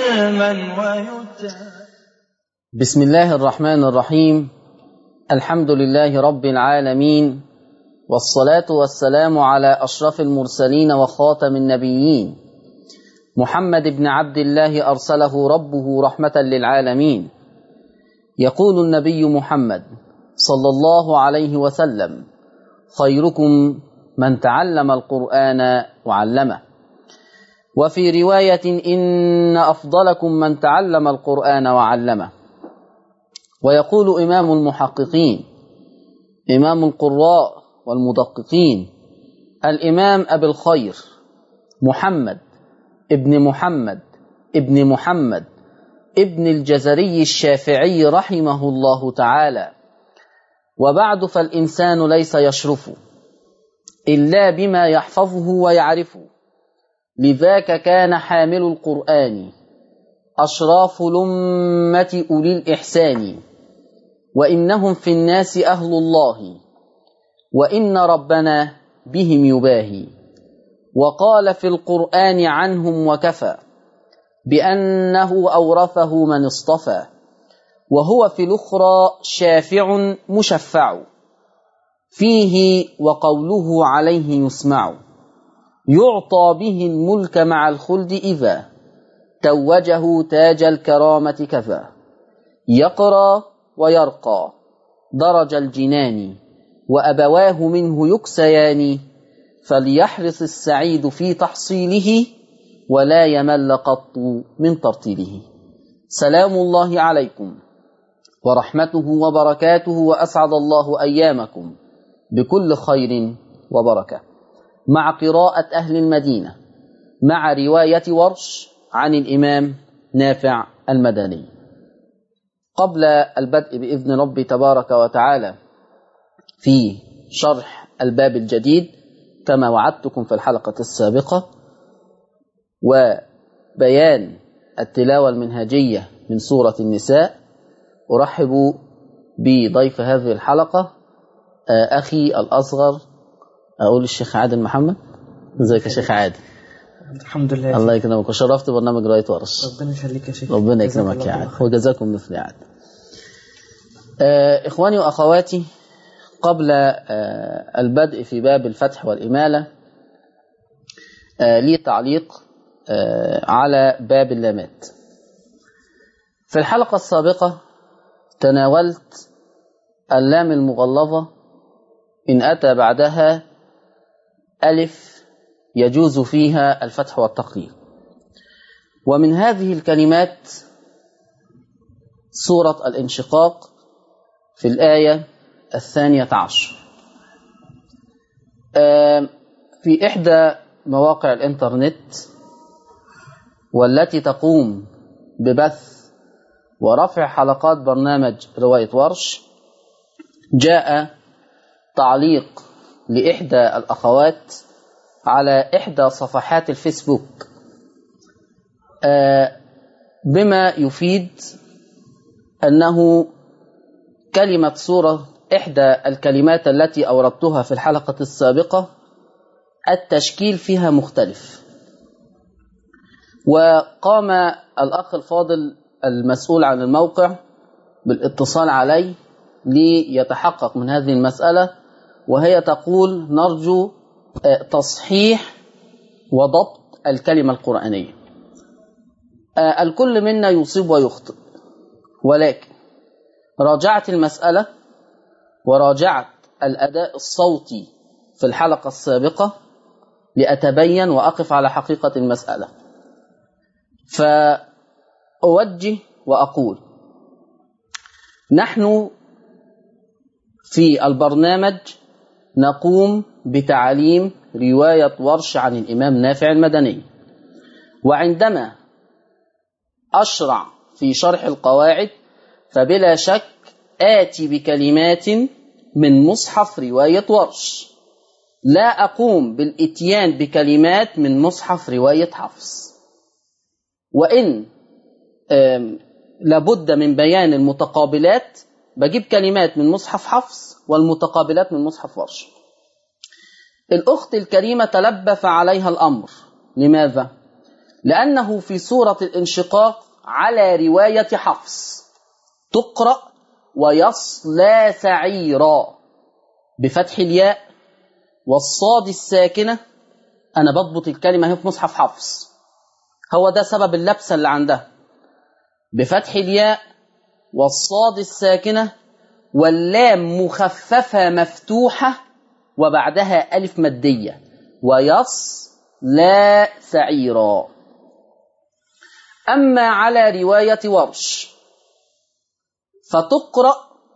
علما ويتم بسم الله الرحمن الرحيم الحمد لله رب العالمين والصلاة والسلام على أشرف المرسلين وخاتم النبيين محمد بن عبد الله أرسله ربه رحمة للعالمين يقول النبي محمد صلى الله عليه وسلم خيركم من تعلم القرآن وعلمه وفي رواية إن أفضلكم من تعلم القرآن وعلمه ويقول إمام المحققين إمام القراء والمدققين الإمام أبي الخير محمد ابن محمد ابن محمد ابن الجزري الشافعي رحمه الله تعالى وبعد فالإنسان ليس يشرف إلا بما يحفظه ويعرفه لذاك كان حامل القرآن أشراف الأمة أولي الإحسان وإنهم في الناس أهل الله وإن ربنا بهم يباهي وقال في القرآن عنهم وكفى بأنه أورثه من اصطفى وهو في الأخرى شافع مشفع فيه وقوله عليه يسمع يعطى به الملك مع الخلد إذا توجه تاج الكرامة كفى يقرى ويرقى درج الجنان وأبواه منه يكسيان فليحرص السعيد في تحصيله ولا يمل قط من ترتيله سلام الله عليكم ورحمته وبركاته وأسعد الله أيامكم بكل خير وبركة مع قراءة أهل المدينة مع رواية ورش عن الإمام نافع المدني قبل البدء بإذن ربي تبارك وتعالى في شرح الباب الجديد كما وعدتكم في الحلقة السابقة وبيان التلاوة المنهجية من سورة النساء أرحب بضيف هذه الحلقة أخي الأصغر أقول الشيخ عادل محمد ازيك يا شيخ عادل الحمد لله الله يكرمك وشرفت برنامج راية ورش ربنا يخليك يا شيخ ربنا جزاك يكرمك الله يا كل عادل خير. وجزاكم مثل يا عادل آه، إخواني وأخواتي قبل آه، البدء في باب الفتح والإمالة آه، لي تعليق آه، على باب اللامات في الحلقة السابقة تناولت اللام المغلظة إن أتى بعدها ألف يجوز فيها الفتح والتقليل ومن هذه الكلمات سورة الانشقاق في الآية الثانية عشر آم، في إحدى مواقع الإنترنت والتي تقوم ببث ورفع حلقات برنامج رواية ورش جاء تعليق لإحدى الأخوات على إحدى صفحات الفيسبوك آه، بما يفيد أنه كلمة سورة إحدى الكلمات التي أوردتها في الحلقة السابقة التشكيل فيها مختلف وقام الأخ الفاضل المسؤول عن الموقع بالاتصال علي ليتحقق من هذه المسألة وهي تقول نرجو آه، تصحيح وضبط الكلمة القرآنية آه، الكل منا يصيب ويخطئ ولكن راجعت المسألة وراجعت الأداء الصوتي في الحلقة السابقة لأتبين وأقف على حقيقة المسألة فأوجه وأقول نحن في البرنامج نقوم بتعليم رواية ورش عن الإمام نافع المدني وعندما أشرع في شرح القواعد فبلا شك آتي بكلمات من مصحف رواية ورش لا أقوم بالإتيان بكلمات من مصحف رواية حفص وإن آم، لابد من بيان المتقابلات بجيب كلمات من مصحف حفص والمتقابلات من مصحف ورش الأخت الكريمة تلبف عليها الأمر لماذا؟ لأنه في سورة الانشقاق على رواية حفص تقرأ ويصلى سعيرا بفتح الياء والصاد الساكنة أنا بضبط الكلمة هي في مصحف حفص هو ده سبب اللبسة اللي عندها بفتح الياء والصاد الساكنة واللام مخففة مفتوحة وبعدها ألف مادية ويص لا سعيرا أما على رواية ورش فتقرأ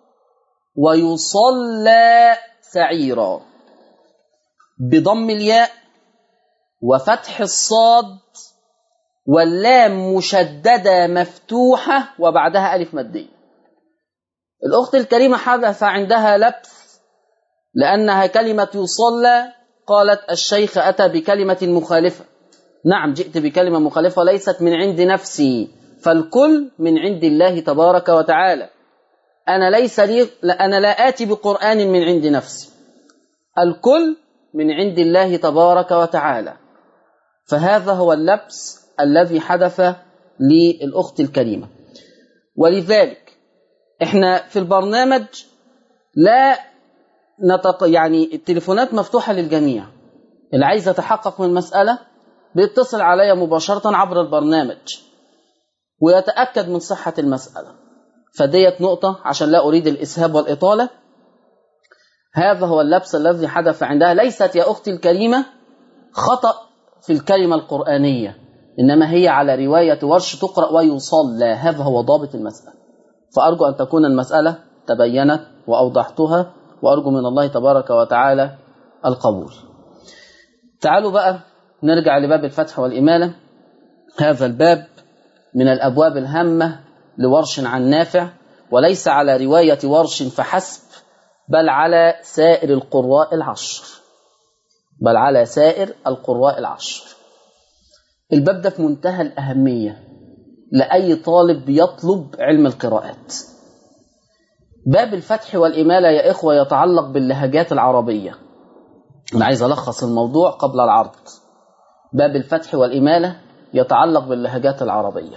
ويصلى سعيرا بضم الياء وفتح الصاد واللام مشددة مفتوحة وبعدها ألف مادية الأخت الكريمة حدث عندها لبس لأنها كلمة يصلى قالت الشيخ أتى بكلمة مخالفة نعم جئت بكلمة مخالفة ليست من عند نفسي فالكل من عند الله تبارك وتعالى أنا ليس لي أنا لا آتي بقرآن من عند نفسي الكل من عند الله تبارك وتعالى فهذا هو اللبس الذي حدث للأخت الكريمة ولذلك احنا في البرنامج لا نتق... يعني التليفونات مفتوحة للجميع اللي عايز يتحقق من المسألة بيتصل عليا مباشرة عبر البرنامج ويتأكد من صحة المسألة فديت نقطة عشان لا أريد الإسهاب والإطالة هذا هو اللبس الذي حدث عندها ليست يا أختي الكريمة خطأ في الكلمة القرآنية إنما هي على رواية ورش تقرأ ويصلى هذا هو ضابط المسألة فأرجو أن تكون المسألة تبينت وأوضحتها وأرجو من الله تبارك وتعالى القبول تعالوا بقى نرجع لباب الفتح والإمالة هذا الباب من الأبواب الهامة لورش عن نافع وليس على رواية ورش فحسب بل على سائر القراء العشر بل على سائر القراء العشر الباب ده في منتهى الأهمية لأي طالب يطلب علم القراءات باب الفتح والإمالة يا إخوة يتعلق باللهجات العربية أنا عايز ألخص الموضوع قبل العرض باب الفتح والإمالة يتعلق باللهجات العربية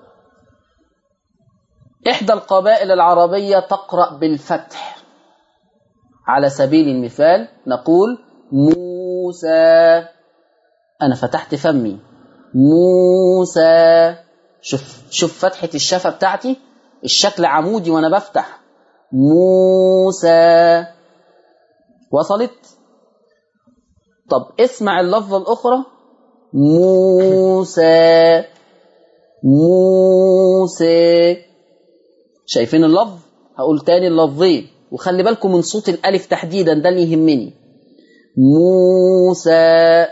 إحدى القبائل العربية تقرأ بالفتح على سبيل المثال نقول موسى أنا فتحت فمي موسى شوف شوف فتحة الشفة بتاعتي الشكل عمودي وأنا بفتح موسى وصلت طب اسمع اللفظة الأخرى موسى موسى شايفين اللفظ هقول تاني اللفظين وخلي بالكم من صوت الألف تحديدا ده اللي يهمني موسى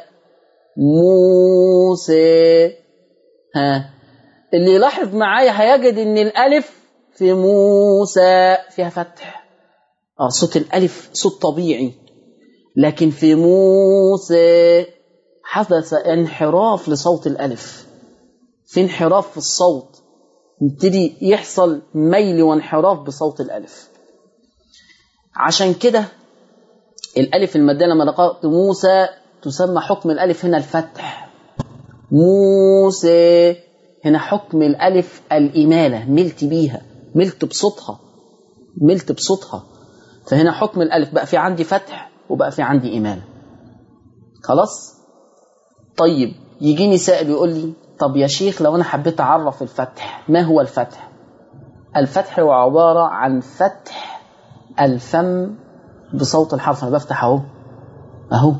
موسى ها اللي يلاحظ معايا هيجد ان الألف في موسى فيها فتح اه صوت الألف صوت طبيعي لكن في موسى حدث انحراف لصوت الألف في انحراف في الصوت يبتدي يحصل ميل وانحراف بصوت الألف عشان كده الألف المادية لما لقيت موسى تسمى حكم الألف هنا الفتح موسى هنا حكم الألف الإمالة ملت بيها ملت بصوتها ملت بصوتها فهنا حكم الألف بقى في عندي فتح وبقى في عندي إمالة خلاص طيب يجيني سائل يقول لي طب يا شيخ لو أنا حبيت أعرف الفتح ما هو الفتح الفتح هو عبارة عن فتح الفم بصوت الحرف أنا بفتح أهو أهو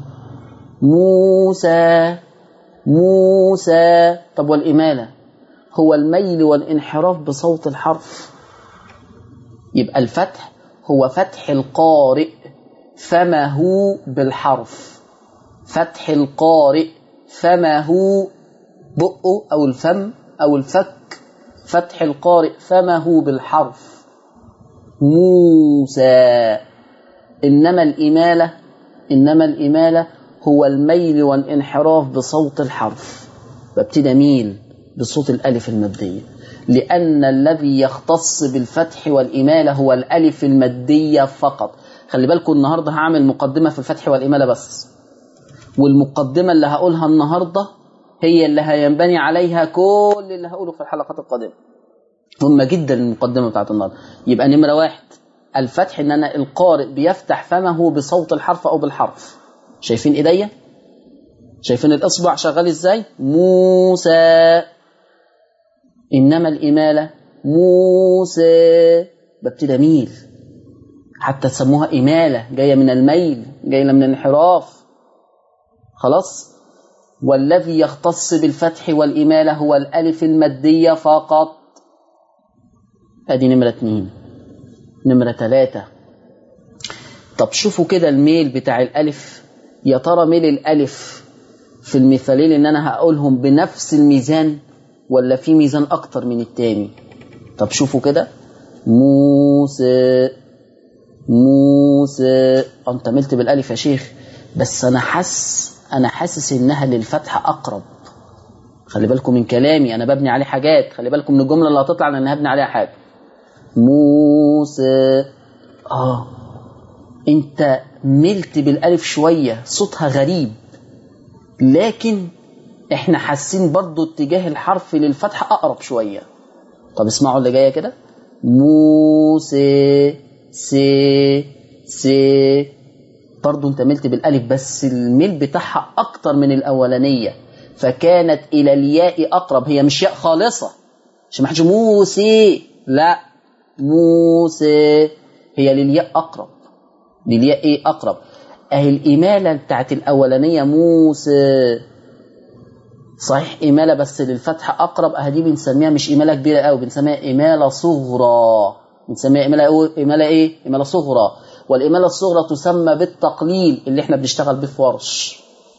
موسى موسى طب والإمالة هو الميل والانحراف بصوت الحرف يبقى الفتح هو فتح القارئ فمه بالحرف فتح القارئ فمه بقه أو الفم أو الفك فتح القارئ فمه بالحرف موسى إنما الإمالة إنما الإمالة هو الميل والانحراف بصوت الحرف ببتدي أميل بصوت الألف المادية لأن الذي يختص بالفتح والإمالة هو الألف المادية فقط خلي بالكم النهاردة هعمل مقدمة في الفتح والإمالة بس والمقدمة اللي هقولها النهاردة هي اللي هينبني عليها كل اللي هقوله في الحلقات القادمة مهمة جدا المقدمة بتاعت النهارده يبقى نمرة واحد الفتح ان انا القارئ بيفتح فمه بصوت الحرف او بالحرف شايفين ايديا شايفين الاصبع شغال ازاي موسى انما الاماله موسى ببتدي اميل حتى تسموها اماله جايه من الميل جايه من الانحراف خلاص والذي يختص بالفتح والاماله هو الالف الماديه فقط ادي نمره اتنين نمره ثلاثه طب شوفوا كده الميل بتاع الالف يا ترى ميل الالف في المثالين ان انا هقولهم بنفس الميزان ولا في ميزان اكتر من التاني طب شوفوا كده موسى موسى انت ملت بالالف يا شيخ بس انا حاسس انا حاسس انها للفتح اقرب خلي بالكم من كلامي انا ببني عليه حاجات خلي بالكم من الجمله اللي هتطلع لان هبني عليها حاجه موسى اه انت ملت بالالف شويه صوتها غريب لكن احنا حاسين برضو اتجاه الحرف للفتح اقرب شويه طب اسمعوا اللي جايه كده موسى سي سي برضو انت ملت بالالف بس الميل بتاعها اكتر من الاولانيه فكانت الى الياء اقرب هي مش ياء خالصه مش ما حدش موسى لا موسى هي للياء اقرب للياء ايه اقرب اهي الاماله بتاعت الاولانيه موسى صحيح إمالة بس للفتح أقرب أهدي بنسميها مش إمالة كبيرة قوي بنسميها إمالة صغرى بنسميها إمالة إيه؟ إمالة إيه؟ إمالة صغرى والإمالة الصغرى تسمى بالتقليل اللي إحنا بنشتغل بيه في ورش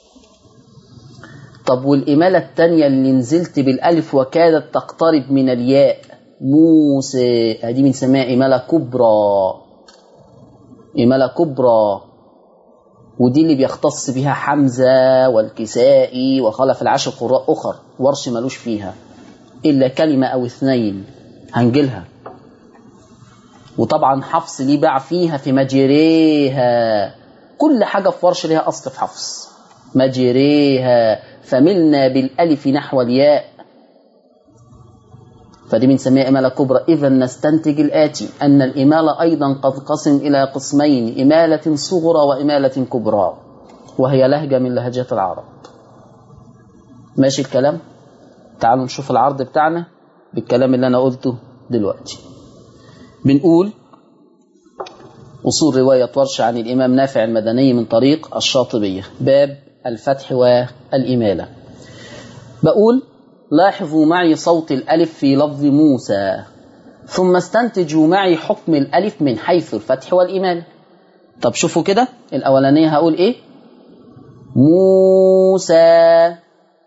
طب والإمالة التانية اللي نزلت بالألف وكادت تقترب من الياء موسى هدي بنسميها إمالة كبرى إمالة كبرى ودي اللي بيختص بها حمزة والكسائي وخلف العشر قراء أخر ورش ملوش فيها إلا كلمة أو اثنين هنجلها وطبعا حفص ليه باع فيها في مجريها كل حاجة في ورش ليها أصل في حفص مجريها فملنا بالألف نحو الياء فدي بنسميها إمالة كبرى إذا نستنتج الآتي أن الإمالة أيضا قد قسم إلى قسمين إمالة صغرى وإمالة كبرى وهي لهجة من لهجات العرب ماشي الكلام تعالوا نشوف العرض بتاعنا بالكلام اللي أنا قلته دلوقتي بنقول أصول رواية ورش عن الإمام نافع المدني من طريق الشاطبية باب الفتح والإمالة بقول لاحظوا معي صوت الألف في لفظ موسى ثم استنتجوا معي حكم الألف من حيث الفتح والإمالة طب شوفوا كده الأولانية هقول إيه موسى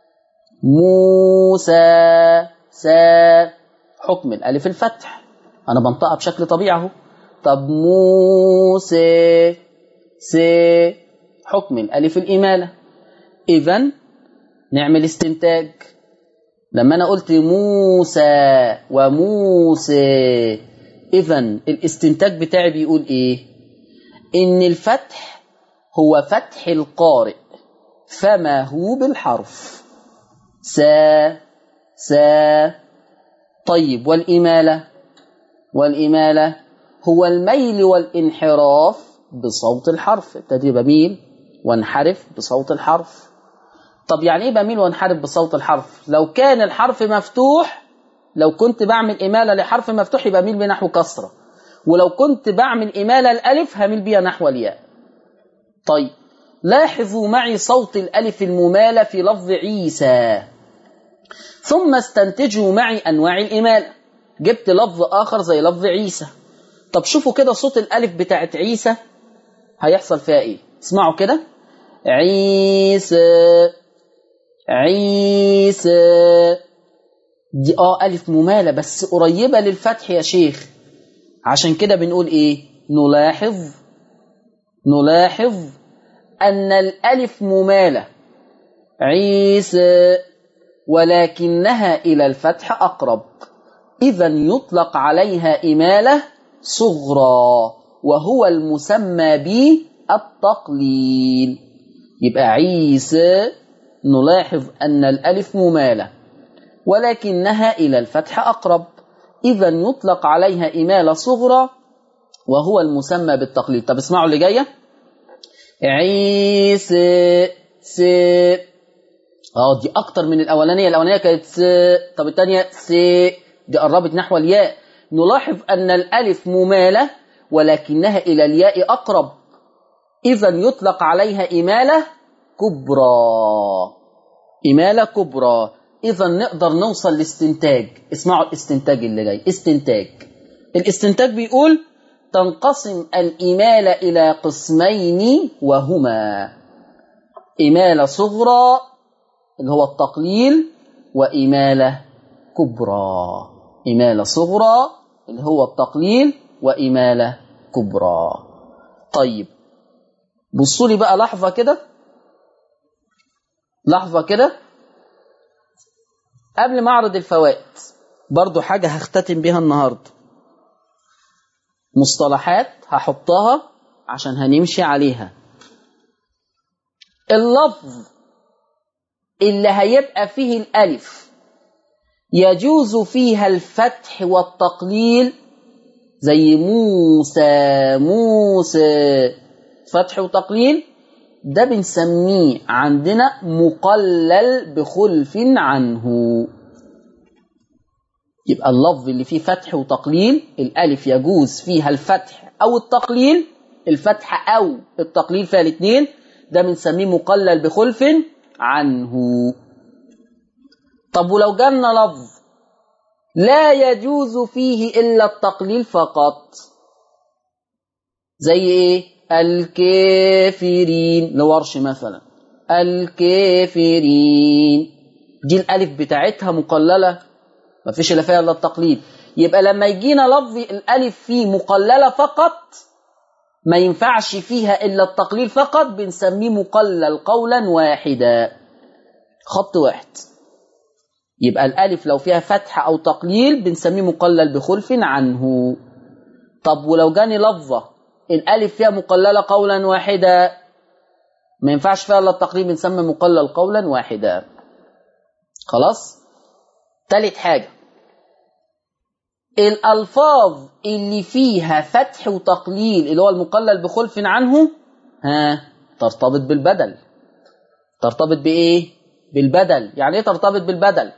موسى سا حكم الألف الفتح أنا بنطقها بشكل طبيعي أهو طب موسى سي حكم الألف الإمالة إذا نعمل استنتاج لما أنا قلت موسى وموسى إذا الاستنتاج بتاعي بيقول إيه؟ إن الفتح هو فتح القارئ فما هو بالحرف سا سا طيب والإمالة والإمالة هو الميل والانحراف بصوت الحرف ابتدي بميل وانحرف بصوت الحرف طب يعني ايه بميل وانحرف بصوت الحرف لو كان الحرف مفتوح لو كنت بعمل إمالة لحرف مفتوح يبقى ميل بنحو كسرة ولو كنت بعمل إمالة الألف هميل بيها نحو الياء طيب لاحظوا معي صوت الألف الممالة في لفظ عيسى ثم استنتجوا معي أنواع الإمالة جبت لفظ آخر زي لفظ عيسى طب شوفوا كده صوت الألف بتاعت عيسى هيحصل فيها إيه اسمعوا كده عيسى عيسى دي اه ألف ممالة بس قريبة للفتح يا شيخ عشان كده بنقول إيه نلاحظ نلاحظ أن الألف ممالة عيسى ولكنها إلى الفتح أقرب إذا يطلق عليها إمالة صغرى وهو المسمى بالتقليل يبقى عيسى نلاحظ أن الألف ممالة ولكنها إلى الفتح أقرب إذا يطلق عليها إمالة صغرى وهو المسمى بالتقليد طب اسمعوا اللي جاية عيس س اه دي أكتر من الأولانية الأولانية كانت س طب الثانية س دي قربت نحو الياء نلاحظ أن الألف ممالة ولكنها إلى الياء أقرب إذا يطلق عليها إمالة كبرى إمالة كبرى إذا نقدر نوصل لاستنتاج اسمعوا الاستنتاج اللي جاي استنتاج الاستنتاج بيقول تنقسم الإمالة إلى قسمين وهما إمالة صغرى اللي هو التقليل وإمالة كبرى إمالة صغرى اللي هو التقليل وإمالة كبرى طيب بصوا لي بقى لحظة كده لحظة كده قبل ما أعرض الفوائد برضو حاجة هختتم بيها النهاردة مصطلحات هحطها عشان هنمشي عليها اللفظ اللي هيبقى فيه الألف يجوز فيها الفتح والتقليل زي موسى موسى فتح وتقليل ده بنسميه عندنا مقلل بخلف عنه يبقى اللفظ اللي فيه فتح وتقليل الألف يجوز فيها الفتح أو التقليل الفتح أو التقليل فيها الاثنين ده بنسميه مقلل بخلف عنه طب ولو جالنا لفظ لا يجوز فيه إلا التقليل فقط زي إيه الكافرين لورش مثلا الكافرين دي الألف بتاعتها مقللة ما فيش إلا فيها إلا التقليل يبقى لما يجينا لفظ الألف فيه مقللة فقط ما ينفعش فيها إلا التقليل فقط بنسميه مقلل قولا واحدا خط واحد يبقى الألف لو فيها فتح أو تقليل بنسميه مقلل بخلف عنه طب ولو جاني لفظة الألف فيها مقللة قولا واحدا ما ينفعش فيها إلا التقليل بنسمي مقلل قولا واحدا خلاص تالت حاجة الألفاظ اللي فيها فتح وتقليل اللي هو المقلل بخلف عنه ها ترتبط بالبدل ترتبط بإيه؟ بالبدل يعني إيه ترتبط بالبدل؟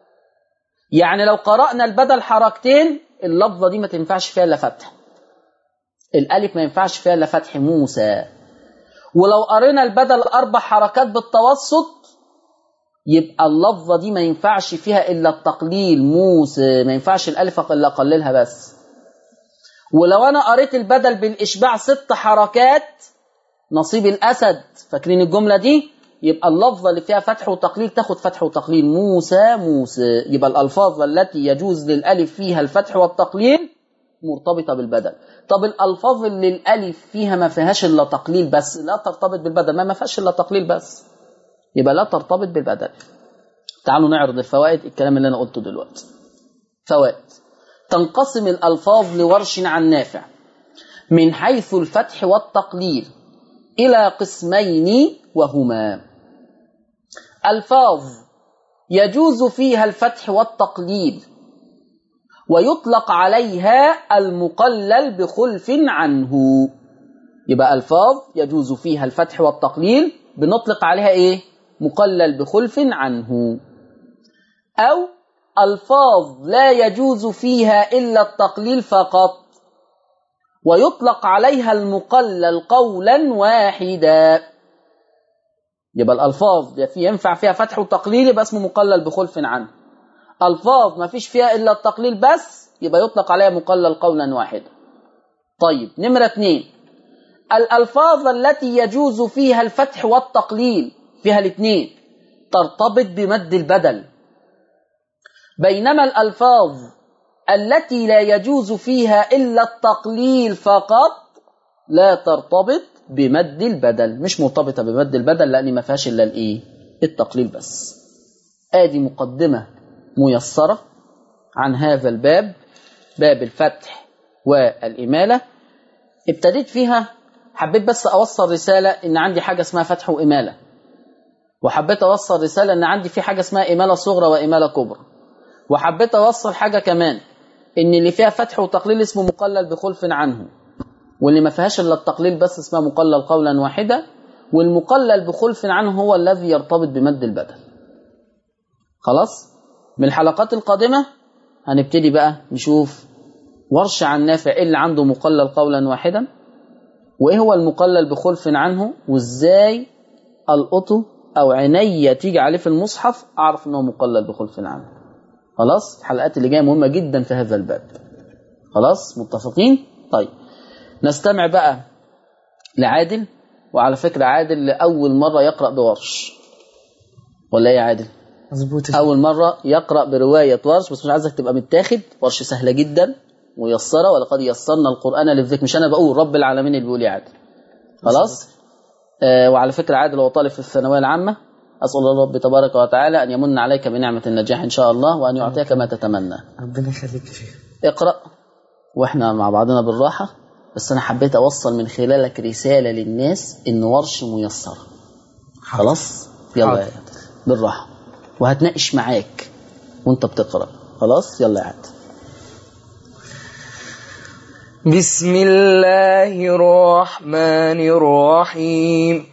يعني لو قرأنا البدل حركتين اللفظة دي ما تنفعش فيها إلا فتح الألف ما ينفعش فيها إلا فتح موسى ولو قرينا البدل أربع حركات بالتوسط يبقى اللفظة دي ما ينفعش فيها إلا التقليل موسى ما ينفعش الألف إلا أقللها بس ولو أنا قريت البدل بالإشباع ست حركات نصيب الأسد فاكرين الجملة دي يبقى اللفظة اللي فيها فتح وتقليل تاخد فتح وتقليل موسى موسى يبقى الألفاظ التي يجوز للألف فيها الفتح والتقليل مرتبطة بالبدل طب الألفاظ اللي الألف فيها ما فيهاش إلا تقليل بس لا ترتبط بالبدل ما ما فيهاش إلا تقليل بس يبقى لا ترتبط بالبدل تعالوا نعرض الفوائد الكلام اللي أنا قلته دلوقتي فوائد تنقسم الألفاظ لورش عن نافع من حيث الفتح والتقليل إلى قسمين وهما ألفاظ يجوز فيها الفتح والتقليل ويطلق عليها المقلل بخلف عنه يبقى ألفاظ يجوز فيها الفتح والتقليل بنطلق عليها إيه؟ مقلل بخلف عنه أو ألفاظ لا يجوز فيها إلا التقليل فقط ويطلق عليها المقلل قولا واحدا يبقى الألفاظ ينفع فيها فتح وتقليل يبقى اسمه مقلل بخلف عنه ألفاظ ما فيش فيها إلا التقليل بس يبقى يطلق عليها مقلل قولا واحدا طيب نمرة اثنين الألفاظ التي يجوز فيها الفتح والتقليل فيها الاثنين ترتبط بمد البدل بينما الألفاظ التي لا يجوز فيها إلا التقليل فقط لا ترتبط بمد البدل مش مرتبطة بمد البدل لأن ما فيهاش إلا الإيه التقليل بس آدي مقدمة ميسرة عن هذا الباب باب الفتح والإمالة ابتديت فيها حبيت بس أوصل رسالة إن عندي حاجة اسمها فتح وإمالة وحبيت اوصل رساله ان عندي في حاجه اسمها اماله صغرى واماله كبرى وحبيت اوصل حاجه كمان ان اللي فيها فتح وتقليل اسمه مقلل بخلف عنه واللي ما فيهاش الا التقليل بس اسمها مقلل قولا واحدا والمقلل بخلف عنه هو الذي يرتبط بمد البدل خلاص من الحلقات القادمه هنبتدي بقى نشوف ورش عن نافع ايه اللي عنده مقلل قولا واحدا وايه هو المقلل بخلف عنه وازاي القطه او عينيا تيجي عليه في المصحف اعرف انه مقلل بخلف عنه خلاص الحلقات اللي جايه مهمه جدا في هذا الباب خلاص متفقين طيب نستمع بقى لعادل وعلى فكره عادل لاول مره يقرا بورش ولا ايه يا عادل مظبوط اول مره يقرا بروايه ورش بس مش عايزك تبقى متاخد ورش سهله جدا ميسره ولقد يسرنا القران للذكر مش انا بقول رب العالمين اللي بيقول يا عادل خلاص آه وعلى فكره عادل هو طالب في الثانويه العامه اسال الله رب تبارك وتعالى ان يمن عليك بنعمه النجاح ان شاء الله وان يعطيك ما تتمنى ربنا يخليك يا شيخ اقرا واحنا مع بعضنا بالراحه بس انا حبيت اوصل من خلالك رساله للناس ان ورش ميسره خلاص يلا حاضر. يا عادل بالراحه وهتناقش معاك وانت بتقرا خلاص يلا يا عادل بسم الله الرحمن الرحيم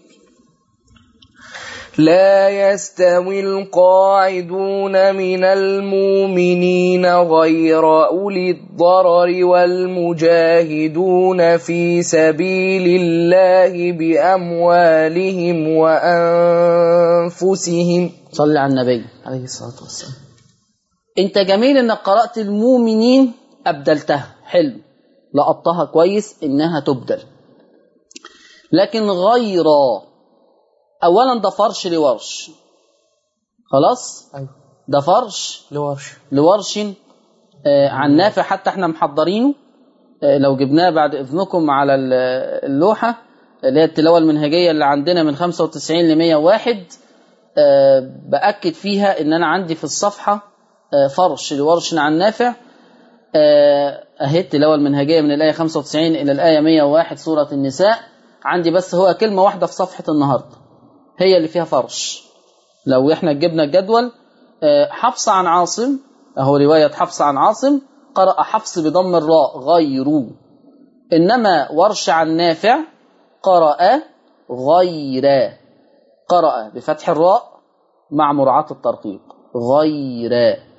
لا يستوي القاعدون من المؤمنين غير أولي الضرر والمجاهدون في سبيل الله بأموالهم وأنفسهم صلي على النبي عليه الصلاة والسلام انت جميل انك قرات المؤمنين ابدلتها حلو لقطتها كويس انها تبدل لكن غير اولا ده فرش لورش خلاص أيوه ده فرش لورش لورش آه، عن نافع حتى احنا محضرينه آه، لو جبناه بعد اذنكم على ال- اللوحه اللي هي التلاوه المنهجيه اللي عندنا من 95 ل 101 آه، باكد فيها ان انا عندي في الصفحه آه، فرش لورش عن نافع آه، اهي التلاوه المنهجيه من الايه 95 الى الايه 101 سوره النساء عندي بس هو كلمه واحده في صفحه النهارده هي اللي فيها فرش لو احنا جبنا الجدول آه، حفص عن عاصم اهو روايه حفص عن عاصم قرأ حفص بضم الراء غير انما ورش عن نافع قرأ غير قرأ بفتح الراء مع مراعاة الترقيق غير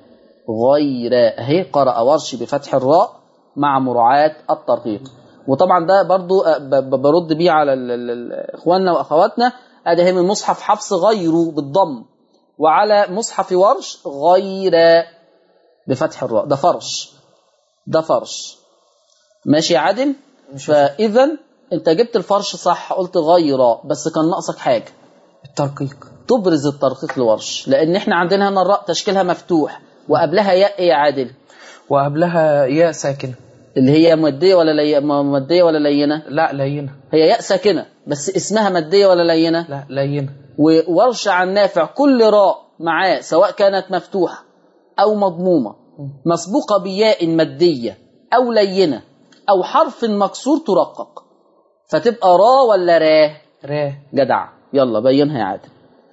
غير اهي قرأ ورش بفتح الراء مع مراعاة الترقيق وطبعا ده برضو آه، ب- ب- برد بيه على ال- ال- ال- اخواننا واخواتنا ادي هي من مصحف حفص غيره بالضم وعلى مصحف ورش غير بفتح الراء ده فرش ده فرش ماشي يا عادل فاذا انت جبت الفرش صح قلت غير بس كان ناقصك حاجه الترقيق تبرز الترقيق لورش لان احنا عندنا هنا الراء تشكيلها مفتوح وقبلها ياء إيه يا عادل وقبلها ياء ساكنة اللي هي ماديه ولا لي... م- ماديه ولا لينه لا لينة هي ياء ساكنه بس اسمها ماديه ولا لينه لا لينة وورش عن نافع كل راء معاه سواء كانت مفتوحه او مضمومه مسبوقه بياء ماديه او لينه او حرف مكسور ترقق فتبقى را ولا راه را جدع يلا بينها يا عادل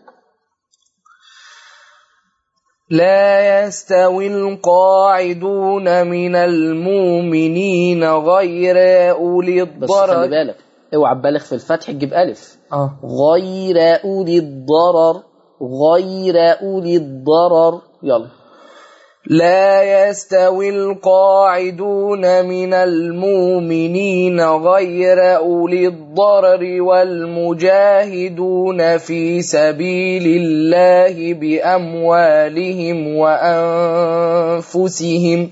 لا يستوي القاعدون من المؤمنين غير أولي بس خلي الضرر بالك اوعى تبالغ في الفتح تجيب الف اه غير اولي الضرر غير اولي الضرر يلا لا يستوي القاعدون من المؤمنين غير أولي الضرر والمجاهدون في سبيل الله بأموالهم وأنفسهم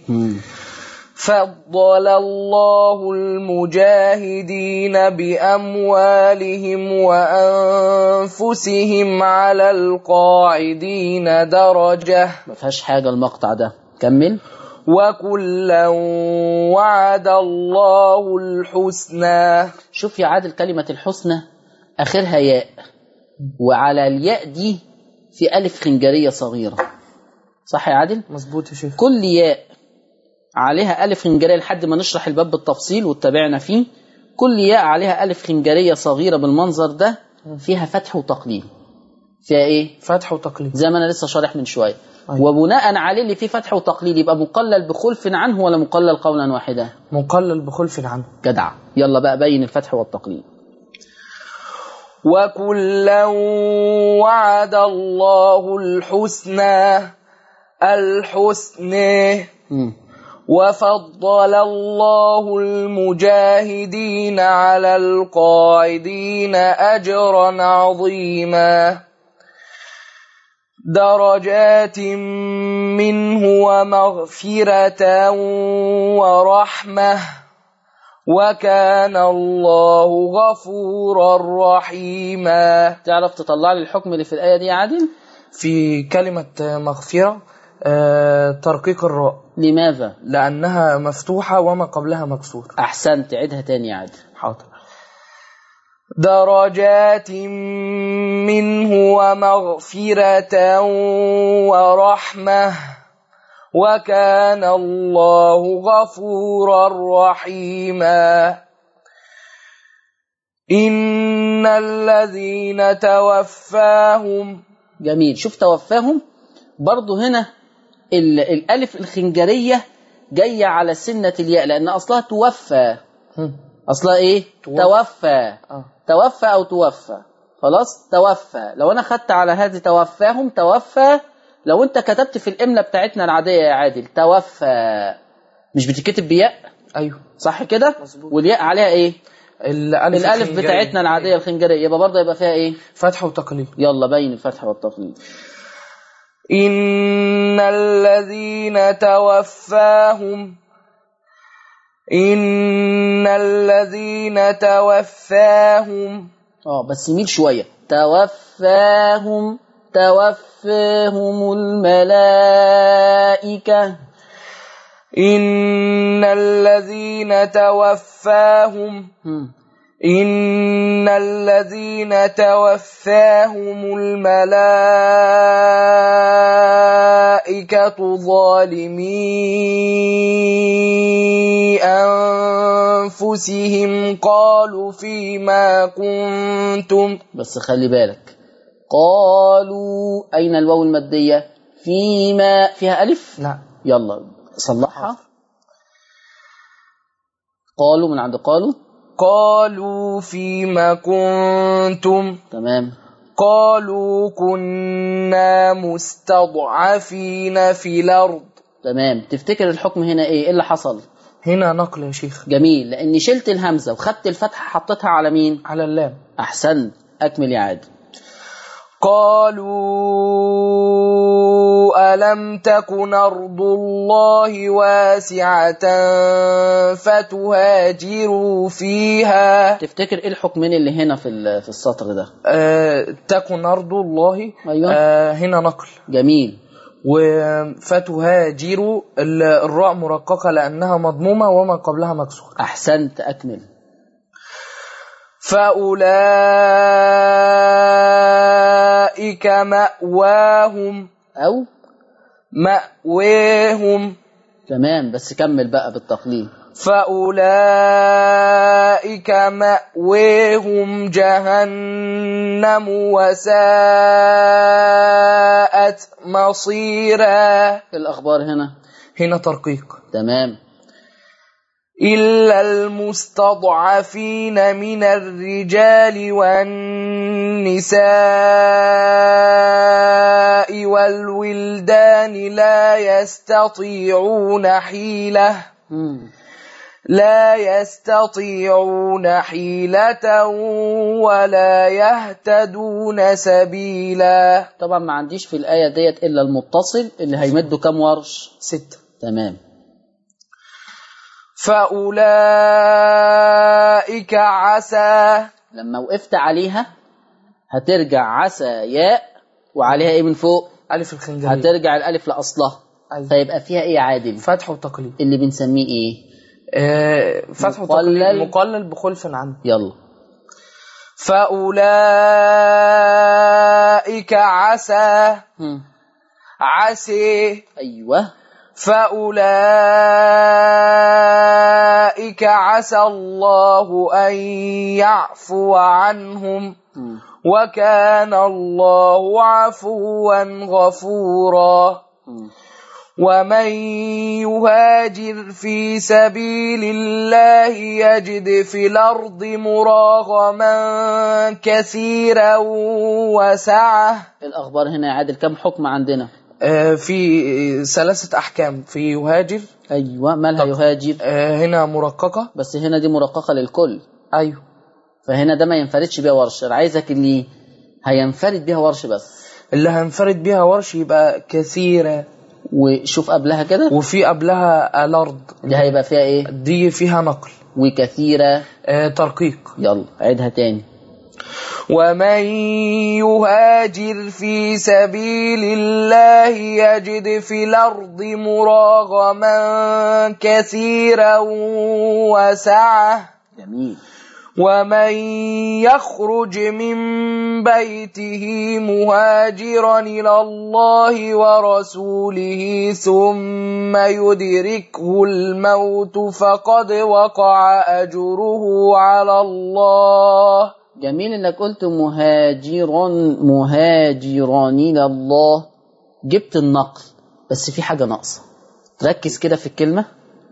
فضل الله المجاهدين بأموالهم وأنفسهم على القاعدين درجة ما فيهاش حاجه المقطع ده كمل وكلا وعد الله الحسنى شوف يا عادل كلمه الحسنى اخرها ياء وعلى الياء دي في الف خنجريه صغيره صح يا عادل مظبوط يا شيخ كل ياء عليها ألف خنجرية لحد ما نشرح الباب بالتفصيل واتبعنا فيه كل ياء عليها ألف خنجرية صغيرة بالمنظر ده فيها فتح وتقليل فيها ايه فتح وتقليد زي ما انا لسه شارح من شويه أيوة. وبناء عليه اللي فيه فتح وتقليد يبقى مقلل بخلف عنه ولا مقلل قولا واحدا مقلل بخلف عنه جدع يلا بقى بين الفتح والتقليد وكلا وعد الله الحسنى الحسنى مم. وفضل الله المجاهدين على القاعدين أجرا عظيما درجات منه ومغفرة ورحمة وكان الله غفورا رحيما تعرف تطلع لي الحكم اللي في الآية دي يا عادل في كلمة مغفرة آه، ترقيق الراء لماذا لأنها مفتوحة وما قبلها مكسور أحسنت عيدها تاني يا عادل حاضر درجات منه ومغفرة ورحمة وكان الله غفورا رحيما إن الذين توفاهم جميل شوف توفاهم برضو هنا ال- الألف الخنجرية جاية على سنة الياء لأن أصلها توفى هم. أصلها إيه توفى. توفى آه. توفى أو توفى خلاص توفى لو أنا خدت على هذه توفاهم توفى لو أنت كتبت في الإملة بتاعتنا العادية يا عادل توفى مش بتتكتب بياء أيوه صح كده مظبوط. والياء عليها إيه الألف الألف الخنجرية. بتاعتنا العادية الخنجرية يبقى برضه يبقى فيها إيه فتح وتقليد يلا بين الفتح والتقليد إن الذين توفاهم إن الذين توفاهم اه بس يميل شوية توفاهم توفاهم الملائكة إن الذين توفاهم هم. إن الذين توفاهم الملائكة ظالمي أنفسهم قالوا فيما كنتم بس خلي بالك قالوا أين الواو المادية فيما فيها ألف لا يلا صلحها قالوا من عند قالوا قالوا فيما كنتم تمام قالوا كنا مستضعفين في الأرض تمام تفتكر الحكم هنا ايه ايه اللي حصل هنا نقل يا شيخ جميل لاني شلت الهمزه وخدت الفتحه حطيتها على مين على اللام احسنت اكمل يا عادل قالوا ألم تكن أرض الله واسعة فتهاجروا فيها تفتكر ايه الحكمين اللي هنا في ال- في السطر ده آه تكن أرض الله أيوة. آه هنا نقل جميل وفتهاجر ال- الراء مرققة لأنها مضمومة وما قبلها مكسور احسنت اكمل فأولئك مأواهم او مأواهم تمام بس كمل بقى بالتقليد فأولئك مأواهم جهنم وساءت مصيرا إيه الاخبار هنا هنا ترقيق تمام إلا المستضعفين من الرجال والنساء والولدان لا يستطيعون حيلة مم. لا يستطيعون حيلة ولا يهتدون سبيلا طبعا ما عنديش في الايه ديت الا المتصل اللي هيمده كام ورش ستة تمام فأولئك عسى لما وقفت عليها هترجع عسى ياء وعليها ايه من فوق ألف الخنجرية هترجع الالف لاصلها أيوة. فيبقى فيها ايه يا عادل فتح وتقليد اللي بنسميه ايه آه فتح مقلل. وتقليد مقلل بخلف عنه يلا فأولئك عسى هم. عسي ايوه أولئك عسى الله أن يعفو عنهم مم. وكان الله عفوا غفورا مم. ومن يهاجر في سبيل الله يجد في الأرض مراغما كثيرا وسعة الأخبار هنا يا عادل كم حكم عندنا آه، في ثلاثة أحكام في يهاجر أيوة مالها يهاجر آه، هنا مرققة بس هنا دي مرققة للكل أيوه فهنا ده ما ينفردش بيها ورش أنا عايزك اللي هينفرد بيها ورش بس اللي هنفرد بيها ورش يبقى كثيرة وشوف قبلها كده وفي قبلها الأرض دي هيبقى فيها ايه دي فيها نقل وكثيرة آه، ترقيق يلا عيدها تاني ومن يهاجر في سبيل الله يجد في الأرض مراغما كثيرا وسعة جميل ومن يخرج من بيته مهاجرا إلى الله ورسوله ثم يدركه الموت فقد وقع أجره على الله جميل انك قلت مهاجرا مهاجرا الى الله جبت النقل بس في حاجة ناقصة ركز كده في الكلمة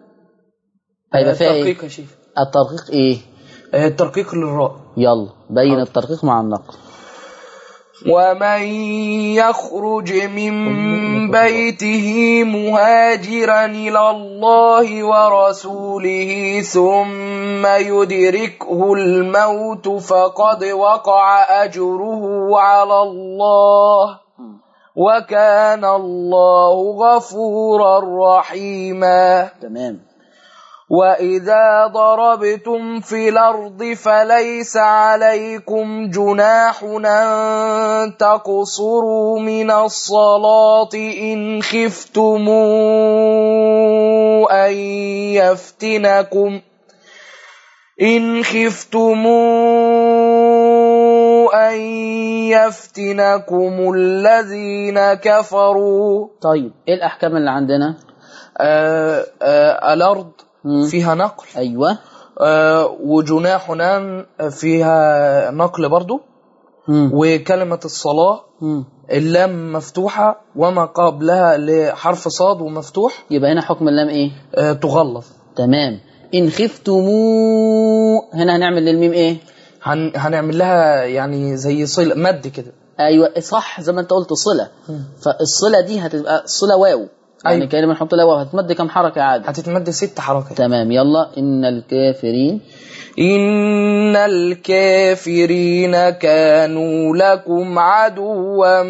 هيبقى فيها ايه الترقيق يا شيخ الترقيق ايه آه، الترقيق للراء يلا بين الترقيق مع النقل ومن يخرج من بيته مهاجرا إلى الله ورسوله ثم يدركه الموت فقد وقع أجره على الله وكان الله غفورا رحيما تمام وإذا ضربتم في الأرض فليس عليكم جناح أن تقصروا من الصلاة إن خفتم أن يفتنكم إن خفتم أن يفتنكم الذين كفروا طيب ايه الاحكام اللي عندنا آه آه الأرض مم. فيها نقل ايوه آه، وجناح نان فيها نقل برضو مم. وكلمة الصلاة مم. اللام مفتوحة وما قبلها لحرف صاد ومفتوح يبقى هنا حكم اللام ايه آه، تغلظ تمام ان خفتموا هنا هنعمل للميم ايه هن هنعمل لها يعني زي صلة مد كده ايوه صح زي ما انت قلت صله فالصله دي هتبقى صله واو يعني أيوة. كلمه نحط لها واو هتمد كم حركه عادي هتتمد ست حركات تمام يلا ان الكافرين إن الكافرين كانوا لكم عدوا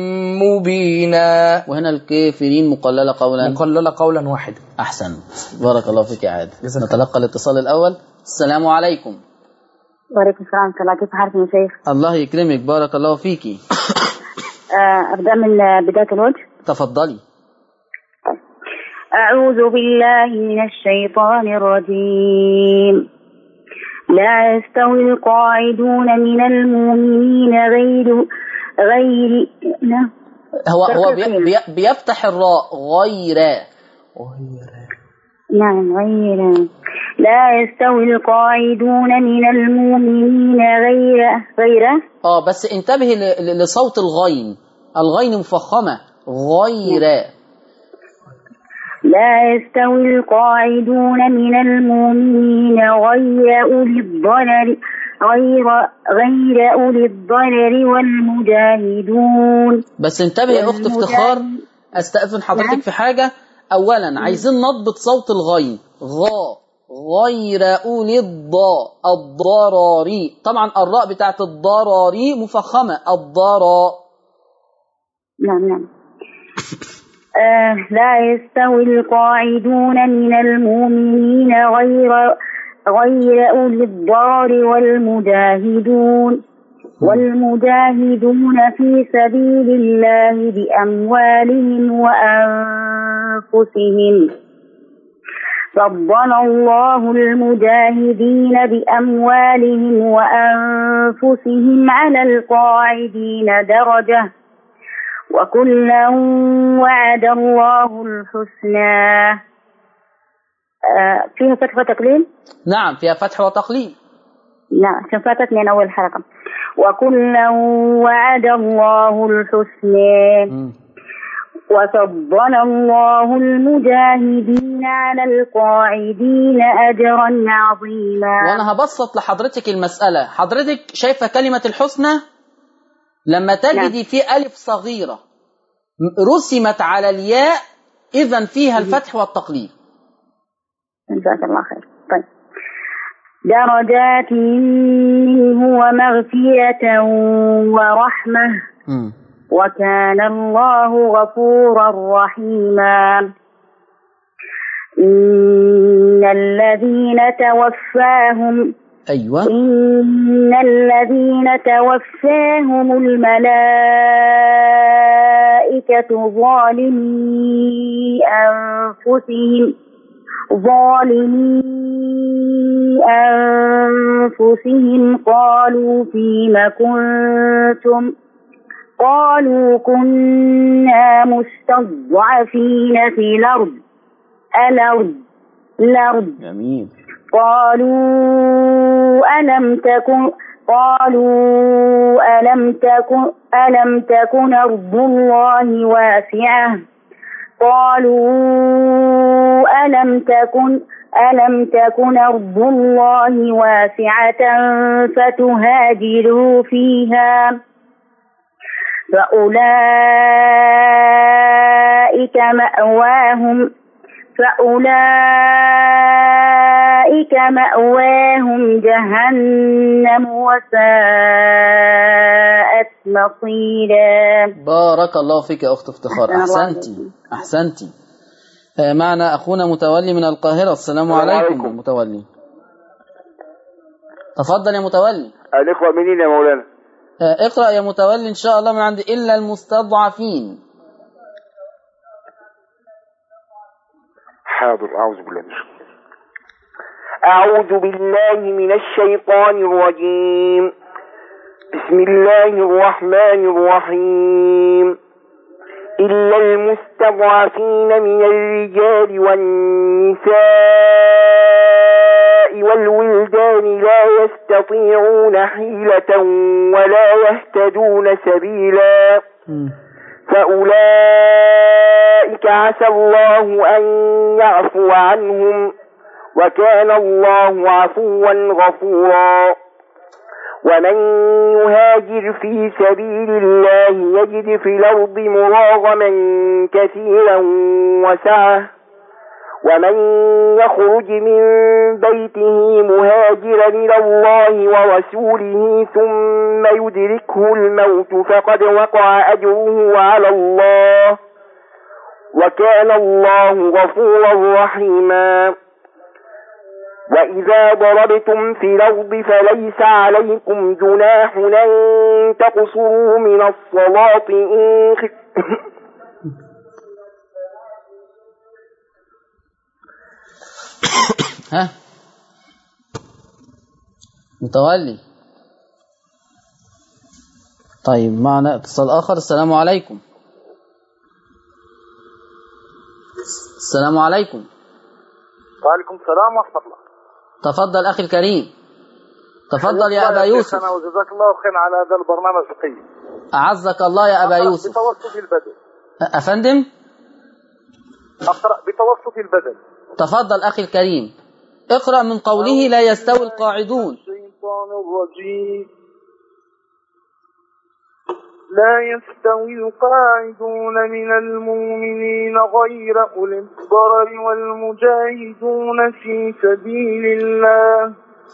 مبينا وهنا الكافرين مقلله قولا مقللة قولا واحدا احسن بارك الله فيك يا عادل جزاك نتلقى الاتصال الاول السلام عليكم وعليكم السلام ورحمة الله كيف حالكم يا شيخ؟ الله يكرمك بارك الله فيكي آه، أبدأ من آه، بداية الوجه تفضلي أعوذ بالله من الشيطان الرجيم لا يستوي القاعدون من المؤمنين غير غير لا هو هو بي تركيز. بي بيفتح الراء غير نعم غير لا يستوي القاعدون من المؤمنين غير غير اه بس انتبهي ل- ل- لصوت الغين الغين مفخمه غير لا يستوي القاعدون من المؤمنين غير أولي الضرر غير غير أولي الضرر والمجاهدون بس انتبهي يا اخت افتخار استاذن حضرتك في حاجه اولا عايزين نضبط صوت الغين غا غير اولي الضاء الضراري طبعا الراء بتاعت الضراري مفخمه الضرا نعم نعم آه لا يستوي القاعدون من المؤمنين غير غير أولي الضرر والمجاهدون والمجاهدون في سبيل الله بأموالهم وأنفسهم فضل الله المجاهدين بأموالهم وأنفسهم على القاعدين درجة وكلا وعد الله الحسنى آه، فيها فتح وتقليل نعم فيها فتح وتقليل لا عشان فاتتني أنا أول حلقة وكلا وعد الله الحسنى مم. وفضل الله المجاهدين على القاعدين أجرا عظيما وانا هبسط لحضرتك المسألة حضرتك شايفة كلمة الحسنى لما تجدي في ألف صغيرة م- رسمت على الياء إذا فيها الفتح والتقليل جزاك الله خير طيب درجات منه ومغفرة ورحمة مم. وكان الله غفورا رحيما إن الذين توفاهم أيوة إن الذين توفاهم الملائكة ظالمي أنفسهم ظالمي أنفسهم قالوا فيم كنتم قالوا كنا مستضعفين في الأرض الأرض الأرض جميل قالوا ألم تكن قالوا ألم تكن ألم تكن أرض الله واسعة قالوا ألم تكن ألم تكن أرض الله واسعة فتهاجروا فيها فأولئك مأواهم فأولئك مأواهم جهنم وساءت مصيرا بارك الله فيك يا أخت افتخار أحسن الله أحسنتي عليكم. أحسنتي آه، معنا أخونا متولي من القاهرة السلام السلام عليكم عليكم. متولي تفضل يا متولي الإخوة منين يا مولانا آه، اقرأ يا متولي إن شاء الله من عند إلا المستضعفين حاضر أعوذ بالله من الشيطان أعوذ بالله من الشيطان الرجيم بسم الله الرحمن الرحيم إلا المستضعفين من الرجال والنساء والولدان لا يستطيعون حيلة ولا يهتدون سبيلا فأولئك عسى الله أن يعفو عنهم وكان الله عفوا غفورا ومن يهاجر في سبيل الله يجد في الأرض مراغما كثيرا وسعة ومن يخرج من بيته مهاجرا إلى الله ورسوله ثم يدركه الموت فقد وقع أجره على الله وكان الله غفورا رحيما وإذا ضربتم في الأرض فليس عليكم جناح أن تقصروا من الصلاة إن خفتم ها متولي طيب معنا اتصال آخر السلام عليكم السلام عليكم وعليكم السلام ورحمة الله تفضل أخي الكريم تفضل يا أبا يوسف أنا وجزاك الله خير على هذا البرنامج القيم أعزك الله يا أبا يوسف بتوسط البدن أفندم أقرأ بتوسط البدن تفضل أخي الكريم اقرأ من قوله لا يستوي القاعدون الشيطان الرجيم لا يستوي القاعدون من المؤمنين غير أولي الضرر والمجاهدون في سبيل الله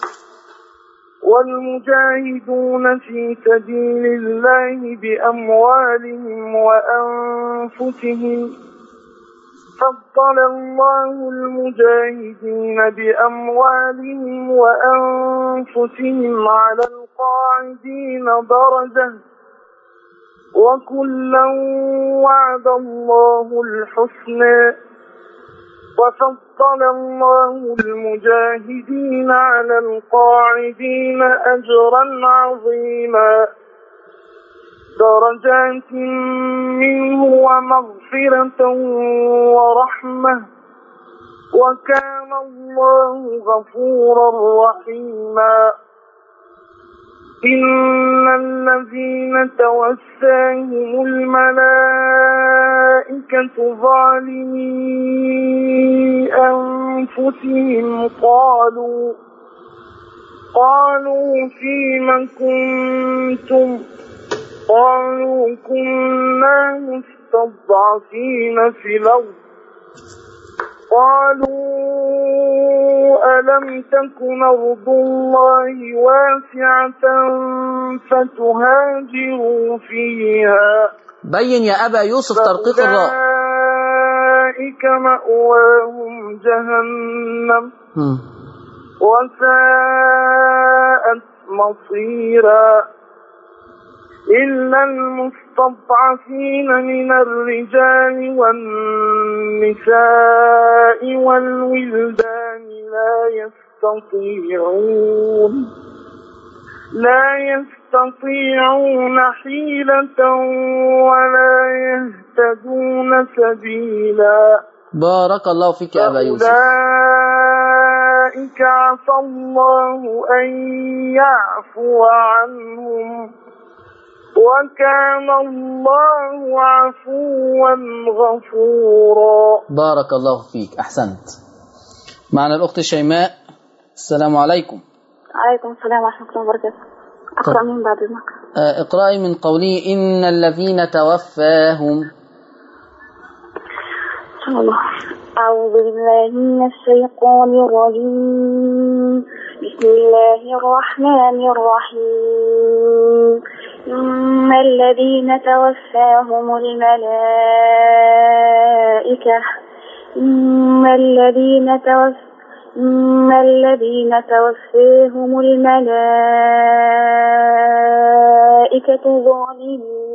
والمجاهدون في سبيل الله بأموالهم وأنفسهم فضل الله المجاهدين بأموالهم وأنفسهم على القاعدين درجة وكلا وعد الله الحسنى وفضل الله المجاهدين على القاعدين أجرا عظيما درجات منه ومغفرة ورحمة وكان الله غفورا رحيما إن الذين توفاهم الملائكة ظالمي أنفسهم قالوا قالوا فيم كنتم قالوا كنا مستضعفين في الأرض قالوا ألم تكن أرض الله واسعة فتهاجروا فيها بين يا أبا يوسف ترقيق الراء فأولئك مأواهم جهنم مم. وساءت مصيرا إلا المستضعفين من الرجال والنساء والولدان لا يستطيعون لا يستطيعون حيلة ولا يهتدون سبيلا بارك الله فيك يا أبا يوسف أولئك عسى الله أن يعفو عنهم وكان الله عفوا غفورا بارك الله فيك أحسنت معنا الأخت شيماء السلام عليكم عليكم السلام ورحمة الله وبركاته أقرأ من بعد إذنك آه، اقرأي من قوله إن الذين توفاهم إن شاء الله أعوذ بالله من الشيطان الرجيم بسم الله الرحمن الرحيم إن الذين توفاهم الملائكة إن الذين توف إن الذين توفاهم الملائكة ظالمي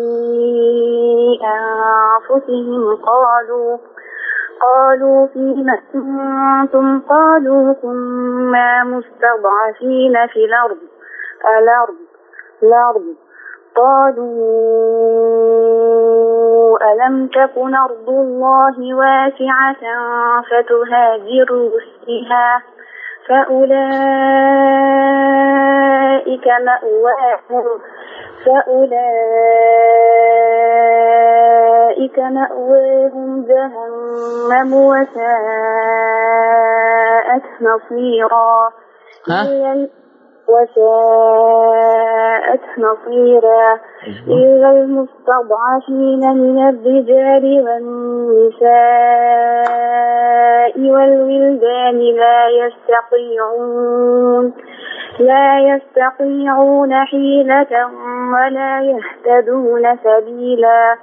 أنفسهم قالوا قالوا فيما كنتم قالوا كنا مستضعفين في الأرض الأرض الأرض قالوا ألم تكن أرض الله واسعة فتهاجروا فيها فأولئك مأواهم فأولئك مأواهم جهنم وساءت مصيرا ها؟ إلا ال- وساءت مصيرا إلا المستضعفين من الرجال والنساء والولدان لا يستطيعون لا يستطيعون حيلة ولا يهتدون سبيلا